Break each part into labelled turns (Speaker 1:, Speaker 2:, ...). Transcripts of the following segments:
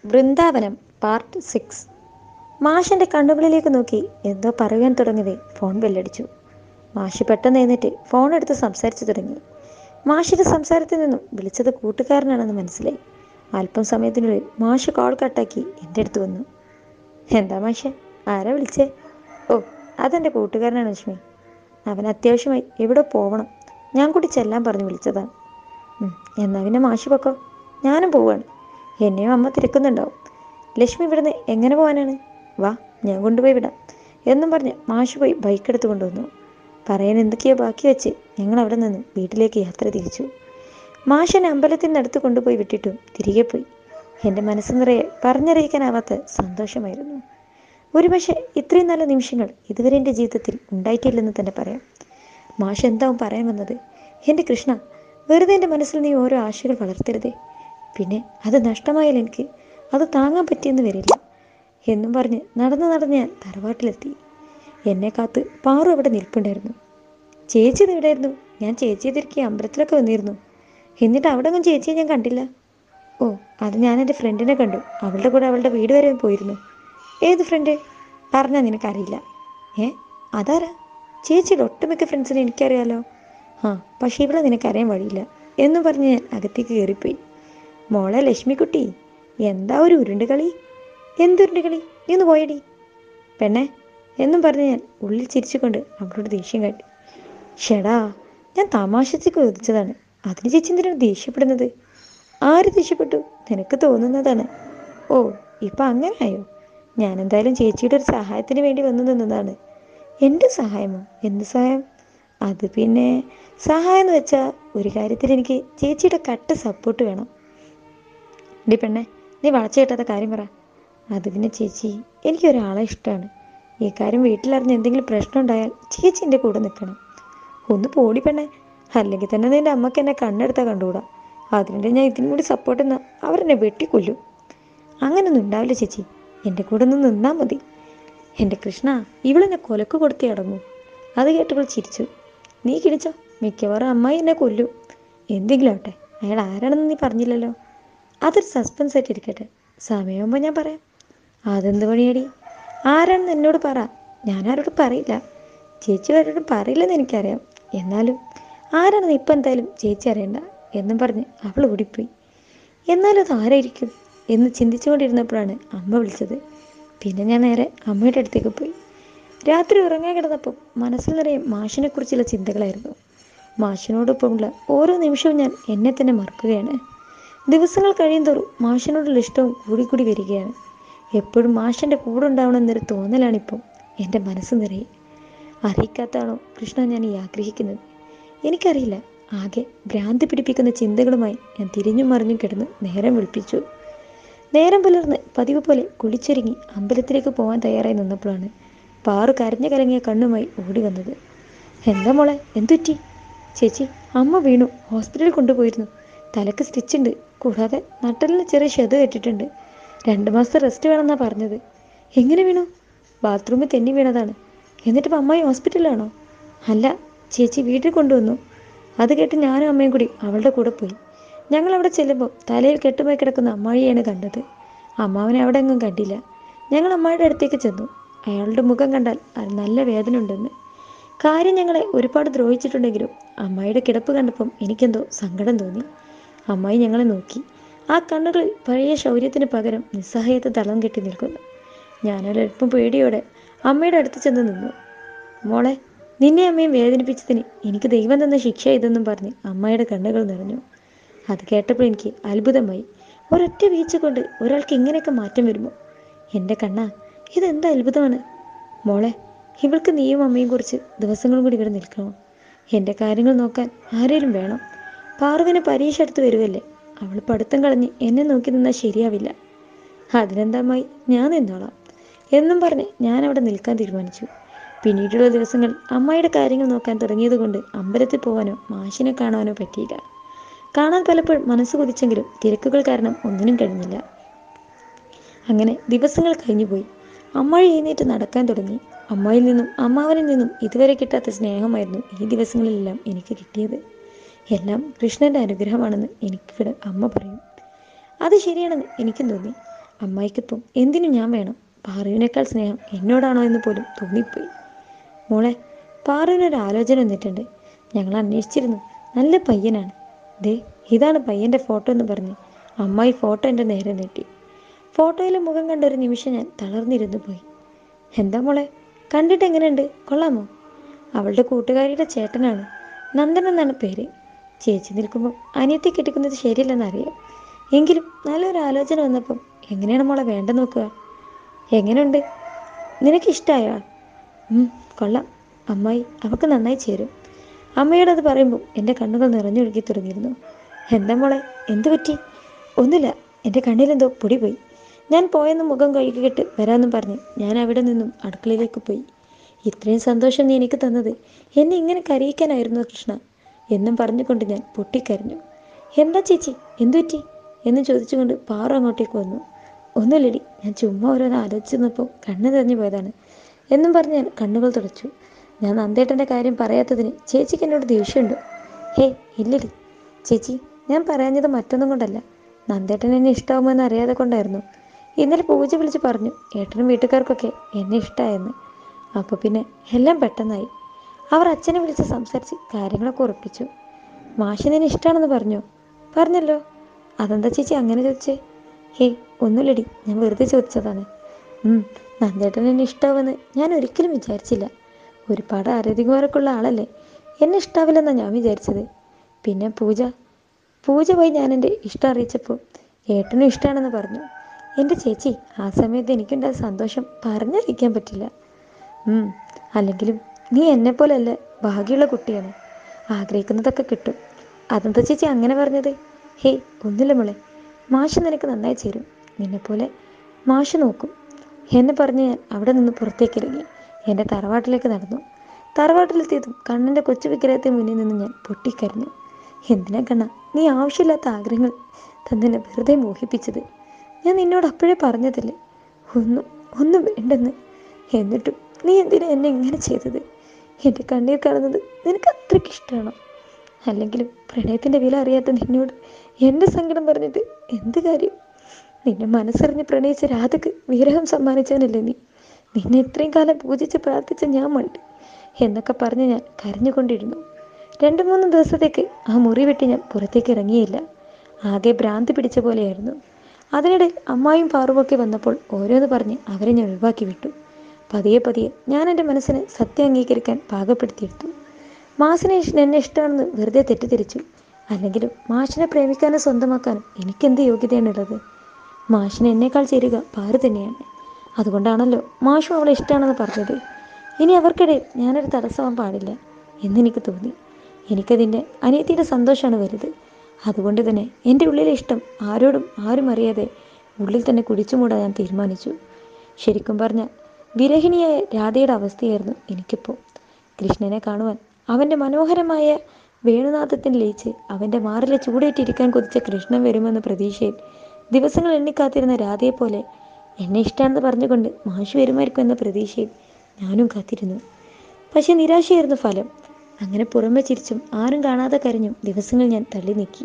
Speaker 1: Vrindavanam part six മാഷിൻ്റെ കണ്ണുകളിലേക്ക് നോക്കി എന്തോ പറയാൻ തുടങ്ങവേ ഫോൺ ബെല്ലടിച്ചു മാഷി പെട്ടെന്ന് എഴുന്നേറ്റ് ഫോൺ എടുത്ത് സംസാരിച്ചു തുടങ്ങി മാഷിൻ്റെ സംസാരത്തിൽ നിന്നും വിളിച്ചത് കൂട്ടുകാരനാണെന്ന് മനസ്സിലായി അല്പം സമയത്തിനുള്ളിൽ മാഷ് കോൾ കട്ടാക്കി എൻ്റെ അടുത്ത് വന്നു എന്താ മാഷെ ആരാ വിളിച്ചേ ഓ അതെൻ്റെ കൂട്ടുകാരനാണ് ലക്ഷ്മി അവൻ അത്യാവശ്യമായി എവിടെ പോവണം ഞാൻ കൂടി ചെല്ലാൻ പറഞ്ഞു വിളിച്ചതാണ് ഉം, എന്നാ പിന്നെ മാഷി പൊക്കോ ഞാനും പോവാണ് എന്നെയും അമ്മ തിരക്കുന്നുണ്ടാവും ലക്ഷ്മി ഇവിടുന്ന് എങ്ങനെ പോകാനാണ് വാ ഞാൻ കൊണ്ടുപോയി വിടാം എന്നും പറഞ്ഞ് മാഷ് പോയി ബൈക്ക് എടുത്ത് കൊണ്ടുവന്നു പറയാൻ എന്തൊക്കെയോ ബാക്കി വെച്ച് ഞങ്ങൾ അവിടെ നിന്ന് വീട്ടിലേക്ക് യാത്ര തിരിച്ചു മാഷനെ അമ്പലത്തിനടുത്ത് കൊണ്ടുപോയി വിട്ടിട്ടും തിരികെ പോയി എൻ്റെ മനസ്സ് നിറയെ പറഞ്ഞറിയിക്കാനാവാത്ത സന്തോഷമായിരുന്നു ഒരുപക്ഷെ ഇത്രയും നല്ല നിമിഷങ്ങൾ ഇതുവരെ എൻ്റെ ജീവിതത്തിൽ ഉണ്ടായിട്ടില്ലെന്ന് തന്നെ പറയാം മാഷ് എന്താവും പറയാൻ വന്നത് എൻ്റെ കൃഷ്ണ വെറുതെ എൻ്റെ മനസ്സിൽ നീ ഓരോ ആശകൾ വളർത്തരുതേ പിന്നെ അത് നഷ്ടമായാൽ എനിക്ക് അത് താങ്ങാൻ പറ്റിയെന്ന് വരില്ല എന്നും പറഞ്ഞ് നടന്ന് നടന്ന് ഞാൻ തറവാട്ടിലെത്തി എന്നെ കാത്ത് പാറു അവിടെ നിൽപ്പുണ്ടായിരുന്നു ചേച്ചി ഇത് എവിടെയായിരുന്നു ഞാൻ ചേച്ചിയെ തിരക്കി അമ്പലത്തിലൊക്കെ വന്നിരുന്നു എന്നിട്ട് അവിടെ ഒന്നും ചേച്ചിയെ ഞാൻ കണ്ടില്ല ഓ അത് ഞാൻ എൻ്റെ ഫ്രണ്ടിനെ കണ്ടു അവളുടെ കൂടെ അവളുടെ വീട് വരെ പോയിരുന്നു ഏത് ഫ്രണ്ട് പറഞ്ഞാൽ നിനക്കറിയില്ല ഏ അതാരാ ചേച്ചിയുടെ ഒട്ടുമിക്ക ഫ്രണ്ട്സിനെ എനിക്കറിയാലോ ആ പക്ഷേ ഇവിടെ നിനക്കറിയാൻ വഴിയില്ല എന്നും പറഞ്ഞ് ഞാൻ അകത്തേക്ക് കയറിപ്പോയി മോളെ ലക്ഷ്മിക്കുട്ടി എന്താ ഒരു ഉരുണ്ട് കളി എന്തുരുണ്ട് കളി നീ ഒന്ന് പോയടി പെണ്ണെ എന്നും പറഞ്ഞ് ഞാൻ ഉള്ളിൽ ചിരിച്ചുകൊണ്ട് അവളോട് ദേഷ്യം കാട്ടി ഷെടാ ഞാൻ തമാശത്തേക്ക് ചോദിച്ചതാണ് അതിന് ചേച്ചി എന്തിനാണ് ദേഷ്യപ്പെടുന്നത് ആര് ദേഷ്യപ്പെട്ടു നിനക്ക് തോന്നുന്നതാണ് ഓ ഇപ്പം അങ്ങനെ ആയോ ഞാൻ എന്തായാലും ചേച്ചിയുടെ ഒരു സഹായത്തിന് വേണ്ടി വന്നു നിന്നതാണ് എൻ്റെ സഹായമോ എന്ത് സഹായം അത് പിന്നെ സഹായം എന്ന് വെച്ചാൽ ഒരു കാര്യത്തിൽ എനിക്ക് ചേച്ചിയുടെ കട്ട് സപ്പോർട്ട് വേണം ഡി പെണ്ണെ നീ വളച്ചു കെട്ടാത്ത കാര്യം പറ അത് പിന്നെ ചേച്ചി എനിക്ക് ഒരാളെ ഇഷ്ടമാണ് ഈ കാര്യം വീട്ടിലറിഞ്ഞ് എന്തെങ്കിലും പ്രശ്നം ഉണ്ടായാൽ ചേച്ചി എൻ്റെ കൂടെ നിൽക്കണം ഒന്ന് പോടി പെണ്ണെ അല്ലെങ്കിൽ തന്നെ നിൻ്റെ അമ്മക്ക് എന്നെ കണ്ണെടുത്താൽ കണ്ടുകൂടാ അതിനിടെ ഞാൻ ഇതിനും കൂടി സപ്പോർട്ട് എന്നാ അവരെന്നെ വെട്ടിക്കൊല്ലും അങ്ങനൊന്നും ഉണ്ടാവില്ല ചേച്ചി എൻ്റെ കൂടെ ഒന്ന് നിന്നാൽ മതി എൻ്റെ കൃഷ്ണ ഇവളെന്നെ കൊലക്ക് കൊടുത്തേ അടങ്ങൂ അത് കേട്ടപ്പോൾ ചിരിച്ചു നീ കിടിച്ചോ മിക്കവാറും അമ്മായി എന്നെ കൊല്ലും എന്തെങ്കിലും ആവട്ടെ അയാൾ ആരാണെന്ന് നീ പറഞ്ഞില്ലല്ലോ അതൊരു സസ്പെൻസ് ആയിട്ട് ഇരിക്കട്ടെ സമയമാകുമ്പോൾ ഞാൻ പറയാം അതെന്ത് പണിയടി ആരാണെന്ന് എന്നോട് പറ ഞാൻ ആരോടും പറയില്ല ചേച്ചി ആരോടും പറയില്ലെന്ന് എനിക്കറിയാം എന്നാലും ആരാണെന്ന് ഇപ്പം എന്തായാലും ചേച്ചി അറിയണ്ട എന്നും പറഞ്ഞ് അവൾ ഓടിപ്പോയി എന്നാലും അത് ആരായിരിക്കും എന്ന് ചിന്തിച്ചുകൊണ്ടിരുന്നപ്പോഴാണ് അമ്മ വിളിച്ചത് പിന്നെ ഞാൻ നേരെ അമ്മയുടെ അടുത്തേക്ക് പോയി രാത്രി ഉറങ്ങാൻ കിടന്നപ്പോൾ മനസ്സിൽ നിറയെ മാഷിനെക്കുറിച്ചുള്ള ചിന്തകളായിരുന്നു മാഷിനോടൊപ്പമുള്ള ഓരോ നിമിഷവും ഞാൻ എന്നെ തന്നെ മറക്കുകയാണ് ദിവസങ്ങൾ കഴിയുന്തോറും മാഷിനോടുള്ള ഇഷ്ടവും കൂടിക്കൂടി വരികയാണ് എപ്പോഴും മാഷിൻ്റെ കൂടെ ഉണ്ടാവണമെന്നൊരു തോന്നലാണിപ്പം എൻ്റെ മനസ്സ് നിറയെ അറിയിക്കാത്താണോ കൃഷ്ണ ഞാൻ ഈ ആഗ്രഹിക്കുന്നത് എനിക്കറിയില്ല ആകെ ഭ്രാന്തി പിടിപ്പിക്കുന്ന ചിന്തകളുമായി ഞാൻ തിരിഞ്ഞും മറിഞ്ഞും കിടന്ന് നേരം വിളിപ്പിച്ചു നേരം പുലർന്ന് പതിവ് പോലെ കുളിച്ചൊരുങ്ങി അമ്പലത്തിലേക്ക് പോകാൻ തയ്യാറായി നിന്നപ്പോഴാണ് പാറു കരഞ്ഞു കലങ്ങിയ കണ്ണുമായി ഓടി വന്നത് എന്താ മോളെ എന്തുറ്റി ചേച്ചി അമ്മ വീണു ഹോസ്പിറ്റലിൽ കൊണ്ടുപോയിരുന്നു തലക്ക് സ്റ്റിച്ച് ഉണ്ട് കൂടാതെ നട്ടലിന് ചെറിയ ക്ഷത കെട്ടിട്ടുണ്ട് രണ്ട് മാസത്തെ റെസ്റ്റ് വേണമെന്നാണ് പറഞ്ഞത് എങ്ങനെ വീണു ബാത്റൂമിൽ തെന്നി വീണതാണ് എന്നിട്ടിപ്പോൾ അമ്മായി ഹോസ്പിറ്റലിലാണോ അല്ല ചേച്ചി വീട്ടിൽ കൊണ്ടുവന്നു അത് കേട്ട് ഞാനും അമ്മയും കൂടി അവളുടെ കൂടെ പോയി ഞങ്ങൾ അവിടെ ചെല്ലുമ്പോൾ തലയിൽ കെട്ടുപോയി കിടക്കുന്ന അമ്മായിയാണ് കണ്ടത് അമ്മാവനെ അവിടെ എങ്ങും കണ്ടില്ല ഞങ്ങൾ അമ്മായിയുടെ അടുത്തേക്ക് ചെന്നു അയാളുടെ മുഖം കണ്ടാൽ അത് നല്ല വേദന ഉണ്ടെന്ന് കാര്യം ഞങ്ങളെ ഒരുപാട് ദ്രോഹിച്ചിട്ടുണ്ടെങ്കിലും അമ്മായിയുടെ കിടപ്പ് കണ്ടപ്പം എനിക്കെന്തോ സങ്കടം തോന്നി അമ്മായി ഞങ്ങളെ നോക്കി ആ കണ്ണുകളിൽ പഴയ ശൗര്യത്തിന് പകരം നിസ്സഹായത തളം കെട്ടി നിൽക്കുന്നു ഞാനൊരൽപ്പം പേടിയോടെ അമ്മയുടെ അടുത്ത് ചെന്ന് നിന്നു മോളെ നിന്നെ അമ്മയും വേദനിപ്പിച്ചതിന് എനിക്ക് ദൈവം തന്ന ശിക്ഷ ഇതെന്നും പറഞ്ഞ് അമ്മയുടെ കണ്ണുകൾ നിറഞ്ഞു അത് കേട്ടപ്പോൾ എനിക്ക് അത്ഭുതമായി ഒരൊറ്റ വീഴ്ച കൊണ്ട് ഒരാൾക്ക് ഇങ്ങനെയൊക്കെ മാറ്റം വരുമോ എൻ്റെ കണ്ണ ഇതെന്താ അത്ഭുതമാണ് മോളെ ഇവൾക്ക് നീയും അമ്മയും കുറിച്ച് ദിവസങ്ങളും കൂടി ഇവിടെ നിൽക്കണോ എൻ്റെ കാര്യങ്ങൾ നോക്കാൻ ആരേലും വേണം പാറുവിന് പരീക്ഷ അടുത്ത് വരുമല്ലേ അവൾ പഠിത്തം കളഞ്ഞ് എന്നെ നോക്കി നിന്നാൽ ശരിയാവില്ല അതിനെന്താ അമ്മായി ഞാൻ നിന്നോളാം എന്നും പറഞ്ഞ് ഞാൻ അവിടെ നിൽക്കാൻ തീരുമാനിച്ചു പിന്നീടുള്ള ദിവസങ്ങൾ അമ്മായിയുടെ കാര്യങ്ങൾ നോക്കാൻ തുടങ്ങിയത് കൊണ്ട് അമ്പലത്തിൽ പോകാനോ മാഷിനെ കാണാനോ പറ്റിയില്ല കാണാൻ പലപ്പോഴും മനസ്സ് കൊതിച്ചെങ്കിലും തിരക്കുകൾ കാരണം ഒന്നിനും കഴിഞ്ഞില്ല അങ്ങനെ ദിവസങ്ങൾ കഴിഞ്ഞുപോയി അമ്മായി എഴുന്നേറ്റ് നടക്കാൻ തുടങ്ങി അമ്മായിൽ നിന്നും അമ്മാവനിൽ നിന്നും ഇതുവരെ കിട്ടാത്ത സ്നേഹമായിരുന്നു ഈ ദിവസങ്ങളിലെല്ലാം എനിക്ക് കിട്ടിയത് എല്ലാം കൃഷ്ണന്റെ അനുഗ്രഹമാണെന്ന് എനിക്കിവിടെ അമ്മ പറയും അത് ശരിയാണെന്ന് എനിക്കും തോന്നി അമ്മായിക്കിപ്പം എന്തിനും ഞാൻ വേണം പാറുവിനേക്കാൾ സ്നേഹം എന്നോടാണോ എന്ന് പോലും തോന്നിപ്പോയി മോളെ പാറുവിനൊരു ആലോചന വന്നിട്ടുണ്ട് ഞങ്ങൾ അന്വേഷിച്ചിരുന്നു നല്ല പയ്യനാണ് ദേ ഇതാണ് പയ്യൻ്റെ ഫോട്ടോ എന്ന് പറഞ്ഞ് അമ്മായി ഫോട്ടോ എൻ്റെ നേരെ നീട്ടി ഫോട്ടോയിലെ മുഖം കണ്ട ഒരു നിമിഷം ഞാൻ തളർന്നിരുന്നു പോയി എന്താ മോളെ കണ്ടിട്ട് എങ്ങനെയുണ്ട് കൊള്ളാമോ അവളുടെ കൂട്ടുകാരിയുടെ ചേട്ടനാണ് നന്ദൻ എന്നാണ് പേര് ചേച്ചി നിൽക്കുമ്പോൾ അനിയത്തി കെട്ടിക്കുന്നത് ശരിയല്ലെന്നറിയാം എങ്കിലും നല്ലൊരു ആലോചന വന്നപ്പം എങ്ങനെയാണ് മോളെ വേണ്ട നോക്കുക എങ്ങനെയുണ്ട് നിനക്ക് ഇഷ്ടമായോ കൊള്ളാം അമ്മായി അവൾക്ക് നന്നായി ചേരും അമ്മയോട് അത് പറയുമ്പോൾ എൻ്റെ കണ്ണുകൾ നിറഞ്ഞൊഴുകി തുടങ്ങിയിരുന്നു എന്താ മോളെ എന്തു പറ്റി ഒന്നുമില്ല എൻ്റെ കണ്ണിലെന്തോ പൊടി പോയി ഞാൻ പോയെന്ന് മുഖം കഴുകിയിട്ട് വരാമെന്നും പറഞ്ഞ് ഞാൻ അവിടെ നിന്നും അടുക്കളയിലേക്ക് പോയി ഇത്രയും സന്തോഷം നീ എനിക്ക് തന്നത് എന്നെ ഇങ്ങനെ കരയിക്കാനായിരുന്നു കൃഷ്ണ എന്നും പറഞ്ഞുകൊണ്ട് ഞാൻ പൊട്ടിക്കരഞ്ഞു എന്താ ചേച്ചി എന്തു പറ്റി എന്ന് ചോദിച്ചുകൊണ്ട് പാറു അങ്ങോട്ടേക്ക് വന്നു ഒന്നുമില്ലടി ഞാൻ ചുമ്മാ ഓരോന്ന് ആലോചിച്ച് നിന്നപ്പോൾ കണ്ണ് തെരഞ്ഞു പോയതാണ് എന്നും പറഞ്ഞ് ഞാൻ കണ്ണുകൾ തുടച്ചു ഞാൻ നന്ദേട്ടൻ്റെ കാര്യം പറയാത്തതിന് ചേച്ചിക്ക് എന്നോട് ദേഷ്യമുണ്ടോ ഹേ ഇല്ലടി ചേച്ചി ഞാൻ പറയാഞ്ഞത് മറ്റൊന്നും കൊണ്ടല്ല നന്ദേട്ടൻ എന്നെ ഇഷ്ടമാകുമെന്ന് അറിയാതെ കൊണ്ടായിരുന്നു ഇന്നലെ പൂജ വിളിച്ച് പറഞ്ഞു ഏട്ടനും വീട്ടുകാർക്കൊക്കെ എന്നെ ഇഷ്ടമായെന്ന് അപ്പോൾ പിന്നെ എല്ലാം പെട്ടെന്നായി അവർ അച്ഛനെ വിളിച്ച് സംസാരിച്ച് കാര്യങ്ങളൊക്കെ ഉറപ്പിച്ചു മാഷി നിന്നെ ഇഷ്ടമാണെന്ന് പറഞ്ഞോ പറഞ്ഞല്ലോ അതെന്താ ചേച്ചി അങ്ങനെ ചോദിച്ചേ ഹേയ് ഒന്നുമില്ലടി ഞാൻ വെറുതെ ചോദിച്ചതാണ് നന്ദേട്ടൻ എന്നെ ഇഷ്ടാവുമെന്ന് ഞാൻ ഒരിക്കലും വിചാരിച്ചില്ല ഒരുപാട് ആരോഗ്യമാരൊക്കെ ഉള്ള ആളല്ലേ എന്നെ ഇഷ്ടാവില്ലെന്നാണ് ഞാൻ വിചാരിച്ചത് പിന്നെ പൂജ പൂജ പോയി ഞാൻ എൻ്റെ ഇഷ്ടം അറിയിച്ചപ്പോൾ ഏട്ടനും ഇഷ്ടമാണെന്ന് പറഞ്ഞു എൻ്റെ ചേച്ചി ആ സമയത്ത് എനിക്കുണ്ടായ സന്തോഷം പറഞ്ഞറിയിക്കാൻ പറ്റില്ല അല്ലെങ്കിലും നീ എന്നെപ്പോലല്ല ഭാഗ്യമുള്ള കുട്ടിയാണ് ആഗ്രഹിക്കുന്നതൊക്കെ കിട്ടും അതെന്താ ചേച്ചി അങ്ങനെ പറഞ്ഞത് ഹേയ് ഒന്നുമില്ല മോളെ മാഷ് നിനക്ക് നന്നായി ചേരും നിന്നെപ്പോലെ മാഷ് നോക്കും എന്നെ പറഞ്ഞ് ഞാൻ അവിടെ നിന്ന് പുറത്തേക്ക് ഇറങ്ങി എൻ്റെ തറവാട്ടിലേക്ക് നടന്നു തറവാട്ടിലെത്തിയതും കണ്ണൻ്റെ കൊച്ചു വിഗ്രഹത്തിന് മുന്നിൽ നിന്ന് ഞാൻ പൊട്ടിക്കരഞ്ഞു എന്തിനാ കണ്ണ നീ ആവശ്യമില്ലാത്ത ആഗ്രഹങ്ങൾ തന്നെ വെറുതെ മോഹിപ്പിച്ചത് ഞാൻ നിന്നോട് അപ്പോഴേ പറഞ്ഞതില്ലേ ഒന്നും ഒന്നും വേണ്ടെന്ന് എന്നിട്ടും നീ എന്തിനാ എന്നെ ഇങ്ങനെ ചെയ്തത് എൻ്റെ കണ്ണീർ കാണുന്നത് നിനക്ക് അത്രയ്ക്ക് ഇഷ്ടമാണോ അല്ലെങ്കിലും പ്രണയത്തിൻ്റെ വില അറിയാത്ത നിന്നോട് എൻ്റെ സങ്കടം പറഞ്ഞിട്ട് എന്ത് കാര്യം നിന്നെ മനസ്സറിഞ്ഞ് പ്രണയിച്ച രാധക്ക് വിരഹം സമ്മാനിച്ചവനല്ലേ നീ നിന്നെ ഇത്രയും കാലം പൂജിച്ച് പ്രാർത്ഥിച്ച ഞാൻ മണ്ട് എന്നൊക്കെ പറഞ്ഞ് ഞാൻ കരഞ്ഞുകൊണ്ടിരുന്നു രണ്ടു മൂന്ന് ദിവസത്തേക്ക് ആ മുറി വെട്ടി ഞാൻ പുറത്തേക്ക് ഇറങ്ങിയില്ല ആകെ ഭ്രാന്തി പിടിച്ച പോലെയായിരുന്നു അതിനിടെ അമ്മായും പാറുമൊക്കെ വന്നപ്പോൾ ഓരോന്ന് പറഞ്ഞ് അവരെ ഞാൻ ഒഴിവാക്കി വിട്ടു പതിയെ പതിയെ ഞാൻ എൻ്റെ മനസ്സിനെ സത്യം അംഗീകരിക്കാൻ പാകപ്പെടുത്തിയെടുത്തു മാസിനെ എന്നെ ഇഷ്ടമാണെന്ന് വെറുതെ തെറ്റിദ്ധരിച്ചു അല്ലെങ്കിലും മാഷിനെ പ്രേമിക്കാനും സ്വന്തമാക്കാനും എനിക്കെന്ത് യോഗ്യതയാണുള്ളത് മാഷിനെ എന്നേക്കാൾ ചേരുക പാറു തന്നെയാണ് അതുകൊണ്ടാണല്ലോ മാഷും അവളെ ഇഷ്ടമാണെന്ന് പറഞ്ഞത് ഇനി അവർക്കിടയിൽ ഞാനൊരു തടസ്സമാൻ പാടില്ല എന്നെനിക്ക് തോന്നി എനിക്കതിൻ്റെ അനിയത്തിയുടെ സന്തോഷമാണ് വലുത് അതുകൊണ്ട് തന്നെ എൻ്റെ ഉള്ളിലെ ഇഷ്ടം ആരോടും ആരും അറിയാതെ ഉള്ളിൽ തന്നെ കുടിച്ചു മൂടാൻ ഞാൻ തീരുമാനിച്ചു ശരിക്കും പറഞ്ഞ വിരഹിണിയായ രാധയുടെ അവസ്ഥയായിരുന്നു എനിക്കിപ്പോൾ കൃഷ്ണനെ കാണുവാൻ അവൻ്റെ മനോഹരമായ വേണുനാഥത്തിൽ ലയിച്ച് അവൻ്റെ മാറിലെ ചൂടേറ്റിരിക്കാൻ കൊതിച്ച കൃഷ്ണൻ വരുമെന്ന പ്രതീക്ഷയിൽ ദിവസങ്ങൾ എണ്ണിക്കാത്തിരുന്ന രാധയെപ്പോലെ എന്നെ ഇഷ്ടമാണെന്ന് പറഞ്ഞുകൊണ്ട് മാഷ് വരുമായിരിക്കും എന്ന പ്രതീക്ഷയിൽ ഞാനും കാത്തിരുന്നു പക്ഷെ നിരാശയായിരുന്നു ഫലം അങ്ങനെ പുറമെ ചിരിച്ചും ആരും കാണാതെ കരഞ്ഞും ദിവസങ്ങൾ ഞാൻ തള്ളി നീക്കി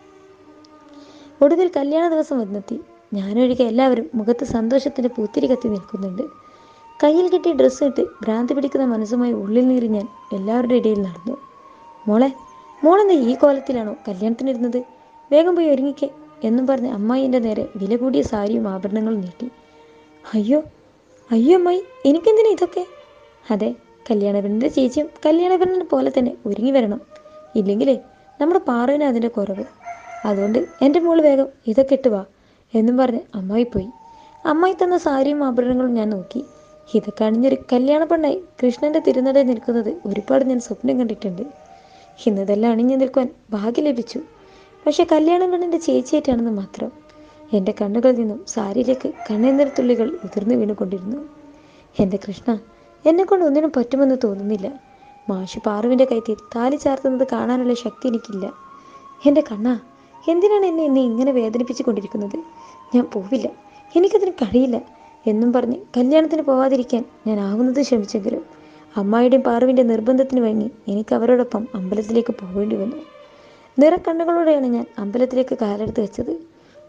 Speaker 1: ഒടുവിൽ കല്യാണ ദിവസം വന്നെത്തി ഞാനൊഴികെ എല്ലാവരും മുഖത്ത് സന്തോഷത്തിൻ്റെ പൂത്തിരി കത്തി നിൽക്കുന്നുണ്ട് കയ്യിൽ കിട്ടിയ ഡ്രസ്സ് ഇട്ട് ഭ്രാന്തി പിടിക്കുന്ന മനസ്സുമായി ഉള്ളിൽ നീറി ഞാൻ എല്ലാവരുടെ ഇടയിൽ നടന്നു മോളെ മോളെന്താ ഈ കോലത്തിലാണോ കല്യാണത്തിനിരുന്നത് വേഗം പോയി ഒരുങ്ങിക്കേ എന്നും പറഞ്ഞ് അമ്മായിൻ്റെ നേരെ വില കൂടിയ സാരിയും ആഭരണങ്ങളും നീട്ടി അയ്യോ അയ്യോ അമ്മായി എനിക്കെന്തിനാ ഇതൊക്കെ അതെ കല്യാണപ്പെണ്ണിൻ്റെ ചേച്ചിയും കല്യാണപ്പെണ്ണിനെ പോലെ തന്നെ ഒരുങ്ങി വരണം ഇല്ലെങ്കിലേ നമ്മുടെ പാറുവിന് അതിൻ്റെ കുറവ് അതുകൊണ്ട് എൻ്റെ മോള് വേഗം ഇതൊക്കെ ഇട്ട് വാ എന്നും പറഞ്ഞ് അമ്മായി പോയി അമ്മായി തന്ന സാരിയും ആഭരണങ്ങളും ഞാൻ നോക്കി ഇതൊക്കെ അണിഞ്ഞൊരു കല്യാണ പെണ്ണായി കൃഷ്ണൻ്റെ തിരുനടയിൽ നിൽക്കുന്നത് ഒരുപാട് ഞാൻ സ്വപ്നം കണ്ടിട്ടുണ്ട് ഇന്നതെല്ലാം അണിഞ്ഞു നിൽക്കുവാൻ ഭാഗ്യം ലഭിച്ചു പക്ഷെ കല്യാണം കണ്ണിൻ്റെ ചേച്ചിയായിട്ടാണെന്ന് മാത്രം എൻ്റെ കണ്ണുകളിൽ നിന്നും സാരിയിലേക്ക് കണ്ണീർ തുള്ളികൾ ഉതിർന്നു വീണുകൊണ്ടിരുന്നു എൻ്റെ കൃഷ്ണ എന്നെക്കൊണ്ട് ഒന്നിനും പറ്റുമെന്ന് തോന്നുന്നില്ല മാഷി പാറുവിൻ്റെ കൈത്തിൽ താലി ചാർത്തുന്നത് കാണാനുള്ള ശക്തി എനിക്കില്ല എൻ്റെ കണ്ണ എന്തിനാണ് എന്നെ എന്നെ ഇങ്ങനെ വേദനിപ്പിച്ചു കൊണ്ടിരിക്കുന്നത് ഞാൻ പോവില്ല എനിക്കതിന് കഴിയില്ല എന്നും പറഞ്ഞ് കല്യാണത്തിന് പോവാതിരിക്കാൻ ഞാൻ ആവുന്നത് ശ്രമിച്ചെങ്കിലും അമ്മായിയുടെയും പാറുവിൻ്റെ നിർബന്ധത്തിന് വഴങ്ങി എനിക്ക് അവരോടൊപ്പം അമ്പലത്തിലേക്ക് പോകേണ്ടി വന്നു നിറക്കണ്ണുകളോടെയാണ് ഞാൻ അമ്പലത്തിലേക്ക് കാലെടുത്ത് വെച്ചത്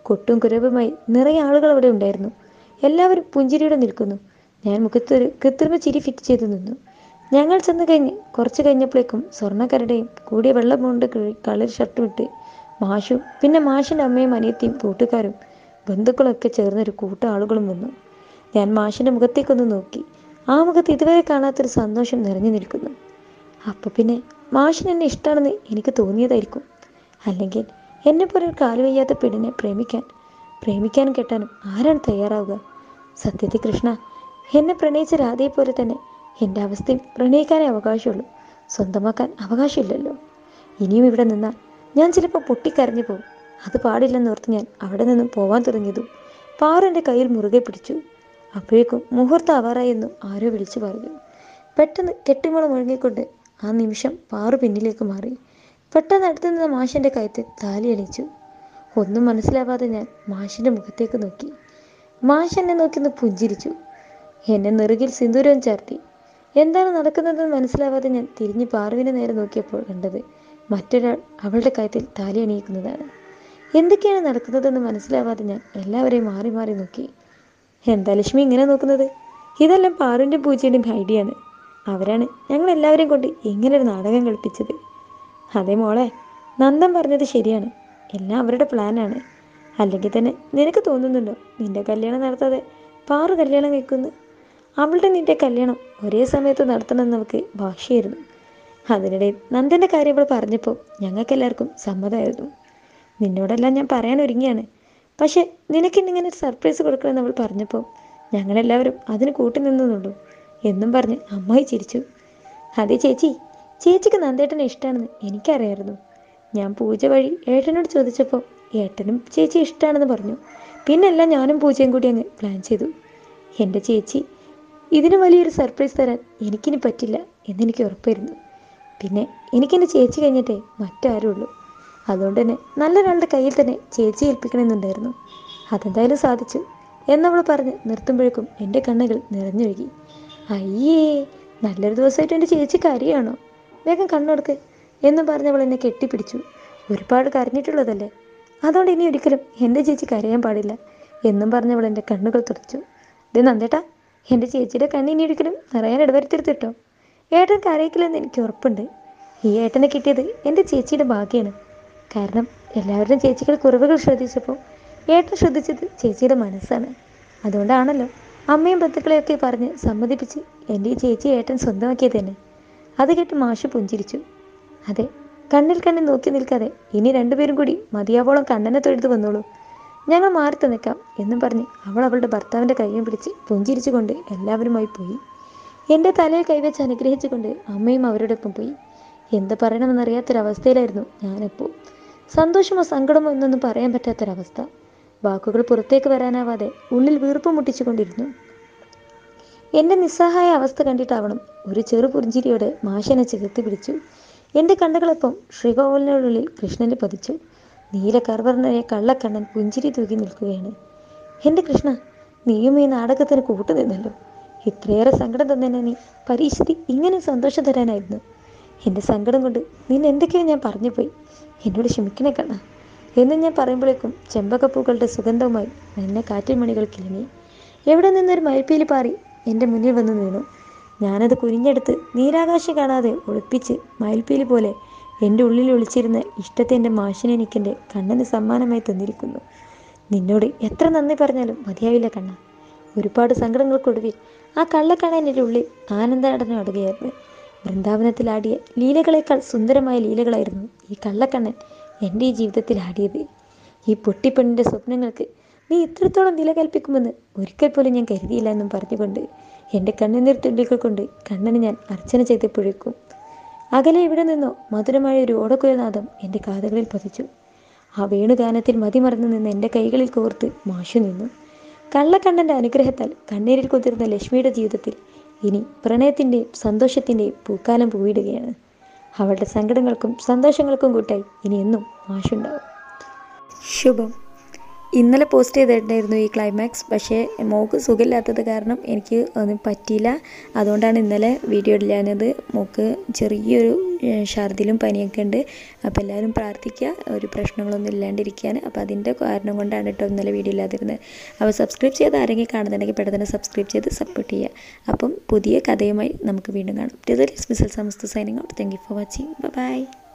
Speaker 1: കൊട്ടും കുരവുമായി നിറയെ ആളുകൾ അവിടെ ഉണ്ടായിരുന്നു എല്ലാവരും പുഞ്ചിരിയോടെ നിൽക്കുന്നു ഞാൻ മുഖത്തൊരു കൃത്രിമ ചിരി ഫിറ്റ് ചെയ്തു നിന്നു ഞങ്ങൾ ചെന്ന് കഴിഞ്ഞ് കുറച്ച് കഴിഞ്ഞപ്പോഴേക്കും സ്വർണ്ണക്കരടയും കൂടിയ വെള്ളം കൊണ്ട് കളർ ഷർട്ടും ഇട്ട് മാഷും പിന്നെ മാഷിൻ്റെ അമ്മയും അനിയത്തിയും കൂട്ടുകാരും ബന്ധുക്കളൊക്കെ ചേർന്നൊരു കൂട്ടം ആളുകളും വന്നു ഞാൻ മാഷിൻ്റെ മുഖത്തേക്കൊന്ന് നോക്കി ആ മുഖത്ത് ഇതുവരെ കാണാത്തൊരു സന്തോഷം നിറഞ്ഞു നിൽക്കുന്നു അപ്പോൾ പിന്നെ മാഷിന് എന്നെ ഇഷ്ടമാണെന്ന് എനിക്ക് തോന്നിയതായിരിക്കും അല്ലെങ്കിൽ എന്നെപ്പോലെ ഒരു കാല് വയ്യാത്ത പെണ്ണിനെ പ്രേമിക്കാൻ പ്രേമിക്കാനും കെട്ടാനും ആരാണ് തയ്യാറാവുക സത്യത്തിൽ കൃഷ്ണ എന്നെ പ്രണയിച്ച രാധയെ പോലെ തന്നെ എൻ്റെ അവസ്ഥയും പ്രണയിക്കാനേ അവകാശമുള്ളൂ സ്വന്തമാക്കാൻ അവകാശമില്ലല്ലോ ഇനിയും ഇവിടെ നിന്നാൽ ഞാൻ ചിലപ്പോൾ പൊട്ടിക്കരഞ്ഞു പോകും അത് പാടില്ലെന്നോർത്ത് ഞാൻ അവിടെ നിന്നും പോവാൻ തുടങ്ങിയതും പാറ എൻ്റെ കയ്യിൽ മുറുകെ പിടിച്ചു അപ്പോഴേക്കും മുഹൂർത്തം ആവാറായി എന്നും ആരോ വിളിച്ചു പറഞ്ഞു പെട്ടെന്ന് കെട്ടിമുളം മുഴങ്ങിക്കൊണ്ട് ആ നിമിഷം പാറു പിന്നിലേക്ക് മാറി പെട്ടെന്ന് അടുത്ത് നിന്ന മാഷിൻ്റെ കയത്തിൽ താലി അണിയിച്ചു ഒന്നും മനസ്സിലാവാതെ ഞാൻ മാഷിൻ്റെ മുഖത്തേക്ക് നോക്കി മാഷ് എന്നെ നോക്കി ഒന്ന് പുഞ്ചിരിച്ചു എന്നെ നെറുകിൽ സിന്ദൂരം ചാർത്തി എന്താണ് നടക്കുന്നതെന്ന് മനസ്സിലാവാതെ ഞാൻ തിരിഞ്ഞ് പാറുവിനെ നേരെ നോക്കിയപ്പോൾ കണ്ടത് മറ്റൊരാൾ അവളുടെ കയത്തിൽ താലി അണിയിക്കുന്നതാണ് എന്തൊക്കെയാണ് നടക്കുന്നതെന്ന് മനസ്സിലാവാതെ ഞാൻ എല്ലാവരെയും മാറി മാറി നോക്കി എന്താ ലക്ഷ്മി ഇങ്ങനെ നോക്കുന്നത് ഇതെല്ലാം പാറുവിൻ്റെ പൂജയുടെയും ഐഡിയാണ് അവരാണ് ഞങ്ങൾ എല്ലാവരെയും കൊണ്ട് ഇങ്ങനെ ഒരു നാടകം കളിപ്പിച്ചത് അതെ മോളെ നന്ദൻ പറഞ്ഞത് ശരിയാണ് എല്ലാം അവരുടെ പ്ലാനാണ് അല്ലെങ്കിൽ തന്നെ നിനക്ക് തോന്നുന്നുണ്ടോ നിന്റെ കല്യാണം നടത്താതെ പാറു കല്യാണം കഴിക്കുന്നു അവളുടെ നിന്റെ കല്യാണം ഒരേ സമയത്ത് നടത്തണമെന്ന് നമുക്ക് ഭാഷയായിരുന്നു അതിനിടെ നന്ദൻ്റെ കാര്യം അവൾ പറഞ്ഞപ്പോൾ ഞങ്ങൾക്കെല്ലാവർക്കും സമ്മതമായിരുന്നു നിന്നോടെല്ലാം ഞാൻ പറയാൻ ഒരുങ്ങിയാണ് പക്ഷെ നിനക്കിന്നിങ്ങനെ ഒരു സർപ്രൈസ് കൊടുക്കണമെന്ന് അവൾ പറഞ്ഞപ്പോൾ ഞങ്ങളെല്ലാവരും അതിന് കൂട്ടി നിന്നുള്ളൂ എന്നും പറഞ്ഞ് അമ്മായി ചിരിച്ചു അതെ ചേച്ചി ചേച്ചിക്ക് നന്ദേട്ടനെ ഇഷ്ടമാണെന്ന് എനിക്കറിയായിരുന്നു ഞാൻ പൂജ വഴി ഏട്ടനോട് ചോദിച്ചപ്പോൾ ഏട്ടനും ചേച്ചി ഇഷ്ടമാണെന്ന് പറഞ്ഞു പിന്നെല്ലാം ഞാനും പൂജയും കൂടി അങ്ങ് പ്ലാൻ ചെയ്തു എൻ്റെ ചേച്ചി ഇതിന് വലിയൊരു സർപ്രൈസ് തരാൻ എനിക്കിനി പറ്റില്ല എന്നെനിക്ക് ഉറപ്പായിരുന്നു പിന്നെ എനിക്കെൻ്റെ ചേച്ചി കഴിഞ്ഞിട്ടേ മറ്റാരും ഉള്ളൂ അതുകൊണ്ട് തന്നെ നല്ലൊരാളുടെ കയ്യിൽ തന്നെ ചേച്ചി ഏൽപ്പിക്കണമെന്നുണ്ടായിരുന്നു അതെന്തായാലും സാധിച്ചു എന്നവൾ പറഞ്ഞ് നിർത്തുമ്പോഴേക്കും എൻ്റെ കണ്ണുകൾ നിറഞ്ഞൊഴുകി അയ്യേ നല്ലൊരു ദിവസമായിട്ട് എൻ്റെ ചേച്ചി കരയാണോ വേഗം കണ്ണെടുക്ക് എന്ന് പറഞ്ഞവൾ എന്നെ കെട്ടിപ്പിടിച്ചു ഒരുപാട് കരഞ്ഞിട്ടുള്ളതല്ലേ അതുകൊണ്ട് ഇനി ഒരിക്കലും എൻ്റെ ചേച്ചി കരയാൻ പാടില്ല എന്നും പറഞ്ഞവൾ എൻ്റെ കണ്ണുകൾ തുടച്ചു ഇത് നന്ദേട്ടാ എൻ്റെ ചേച്ചിയുടെ കണ്ണ് ഇനി ഒരിക്കലും നിറയാൻ ഇടവരുത്തരുത് കേട്ടോ ഏട്ടൻ കരയിക്കില്ലെന്ന് എനിക്ക് ഉറപ്പുണ്ട് ഈ ഏട്ടനെ കിട്ടിയത് എൻ്റെ ചേച്ചിയുടെ ഭാഗ്യമാണ് കാരണം എല്ലാവരുടെയും ചേച്ചികൾ കുറവുകൾ ശ്രദ്ധിച്ചപ്പോൾ ഏട്ടൻ ശ്രദ്ധിച്ചത് ചേച്ചിയുടെ മനസ്സാണ് അതുകൊണ്ടാണല്ലോ അമ്മയും ബന്ധുക്കളെയൊക്കെ പറഞ്ഞ് സമ്മതിപ്പിച്ച് എൻ്റെ ഈ ചേച്ചി ഏട്ടൻ സ്വന്തമാക്കിയത് തന്നെ അത് കേട്ട് മാഷ് പുഞ്ചിരിച്ചു അതെ കണ്ണിൽ കണ്ണിൽ നോക്കി നിൽക്കാതെ ഇനി രണ്ടുപേരും കൂടി മതിയാവോളം കണ്ണനെ തൊഴുതു വന്നോളൂ ഞങ്ങൾ മാറി നിൽക്കാം എന്നും പറഞ്ഞ് അവൾ അവളുടെ ഭർത്താവിൻ്റെ കൈയും പിടിച്ച് പുഞ്ചിരിച്ചുകൊണ്ട് എല്ലാവരുമായി പോയി എൻ്റെ തലയിൽ കൈവച്ച് അനുഗ്രഹിച്ചുകൊണ്ട് അമ്മയും അവരോടൊപ്പം പോയി എന്ത് പറയണമെന്നറിയാത്തൊരവസ്ഥയിലായിരുന്നു ഞാനപ്പോൾ സന്തോഷമോ സങ്കടമോ എന്നൊന്നും പറയാൻ പറ്റാത്തൊരവസ്ഥ വാക്കുകൾ പുറത്തേക്ക് വരാനാവാതെ ഉള്ളിൽ വീർപ്പ് മുട്ടിച്ചുകൊണ്ടിരുന്നു എൻ്റെ നിസ്സഹായ അവസ്ഥ കണ്ടിട്ടാവണം ഒരു ചെറു പുഞ്ചിരിയോടെ മാഷനെ ചേർത്ത് പിടിച്ചു എൻ്റെ കണ്ണുകളൊപ്പം ശ്രീകോവിലിനുള്ളിൽ കൃഷ്ണനെ പതിച്ചു നീല കർവർണ്ണനെ കള്ളക്കണ്ണൻ പുഞ്ചിരി തൂക്കി നിൽക്കുകയാണ് എൻ്റെ കൃഷ്ണ നീയും ഈ നാടകത്തിന് കൂട്ടുനിന്നല്ലോ ഇത്രയേറെ സങ്കടം തന്നെ നീ പരീക്ഷതി ഇങ്ങനെ സന്തോഷം തരാനായിരുന്നു എൻ്റെ സങ്കടം കൊണ്ട് നിന്നെ എന്തൊക്കെയോ ഞാൻ പറഞ്ഞു പോയി എന്നോട് ക്ഷമിക്കണേ കണ്ണ എന്ന് ഞാൻ പറയുമ്പോഴേക്കും ചെമ്പകപ്പൂക്കളുടെ സുഗന്ധവുമായി എന്നെ കാറ്റിൽ മണികൾ കിളങ്ങി എവിടെ നിന്നൊരു മയിൽപ്പീലി പാറി എൻ്റെ മുന്നിൽ വന്ന് വീണു ഞാനത് കുനിഞ്ഞെടുത്ത് നീരാകാശം കാണാതെ ഒളിപ്പിച്ച് മയിൽപ്പീലി പോലെ എൻ്റെ ഉള്ളിൽ ഒളിച്ചിരുന്ന ഇഷ്ടത്തെ എൻ്റെ മാഷിനെ എനിക്കെൻ്റെ കണ്ണന് സമ്മാനമായി തന്നിരിക്കുന്നു നിന്നോട് എത്ര നന്ദി പറഞ്ഞാലും മതിയാവില്ല കണ്ണ ഒരുപാട് സങ്കടങ്ങൾക്കൊടുവിൽ ആ കള്ളക്കണ്ണൻ എൻ്റെ ഉള്ളിൽ ആനന്ദനടനം അടുകയായിരുന്നു വൃന്ദാവനത്തിൽ ആടിയ ലീലകളേക്കാൾ സുന്ദരമായ ലീലകളായിരുന്നു ഈ കള്ളക്കണ്ണൻ എൻ്റെ ഈ ജീവിതത്തിൽ ആടിയത് ഈ പൊട്ടിപ്പെണ്ണിൻ്റെ സ്വപ്നങ്ങൾക്ക് നീ ഇത്രത്തോളം വില കൽപ്പിക്കുമെന്ന് ഒരിക്കൽ പോലും ഞാൻ കരുതിയില്ല എന്നും പറഞ്ഞുകൊണ്ട് എൻ്റെ കണ്ണുനീർ തുള്ളികൾ കൊണ്ട് കണ്ണന് ഞാൻ അർച്ചന ചെയ്തപ്പോഴേക്കും അകലെ എവിടെ നിന്നോ മധുരമായ ഒരു ഓടക്കുഴനാദം എൻ്റെ കാതുകളിൽ പതിച്ചു ആ വേണുഗാനത്തിൽ മതിമറന്നു നിന്ന് എൻ്റെ കൈകളിൽ കോർത്ത് മാഷു നിന്നു കള്ളക്കണ്ണൻ്റെ അനുഗ്രഹത്താൽ കണ്ണീരിൽ കുതിർന്ന ലക്ഷ്മിയുടെ ജീവിതത്തിൽ ഇനി പ്രണയത്തിൻ്റെയും സന്തോഷത്തിൻ്റെയും പൂക്കാലം പൂവിടുകയാണ് അവളുടെ സങ്കടങ്ങൾക്കും സന്തോഷങ്ങൾക്കും കൂട്ടായി ഇനി എന്നും മാഷുണ്ടാവും ശുഭം ഇന്നലെ പോസ്റ്റ് ചെയ്തിട്ടുണ്ടായിരുന്നു ഈ ക്ലൈമാക്സ് പക്ഷേ മോക്ക് സുഖമില്ലാത്തത് കാരണം എനിക്ക് ഒന്നും പറ്റിയില്ല അതുകൊണ്ടാണ് ഇന്നലെ വീഡിയോ ഇല്ലാഞ്ഞത് മോക്ക് ചെറിയൊരു ഏഹ്, ഛർദിലും പനിയൊക്കെ ഉണ്ട് അപ്പോൾ എല്ലാവരും പ്രാർത്ഥിക്കുക ഒരു പ്രശ്നങ്ങളൊന്നും ഇല്ലാണ്ടിരിക്കാൻ അപ്പോൾ അതിൻ്റെ കാരണം കൊണ്ടാണ് കേട്ടോ ഇന്നലെ വീഡിയോ ഇല്ലാതിരുന്നത് അപ്പോൾ സബ്സ്ക്രൈബ് ചെയ്ത് ആരെങ്കിലും കാണുന്നുണ്ടെങ്കിൽ പെട്ടെന്ന് തന്നെ സബ്സ്ക്രൈബ് ചെയ്ത് സപ്പോർട്ട് ചെയ്യുക അപ്പം പുതിയ കഥയുമായി നമുക്ക് വീണ്ടും കാണാം മിസൽ സമസ്ത signing out thank you for watching by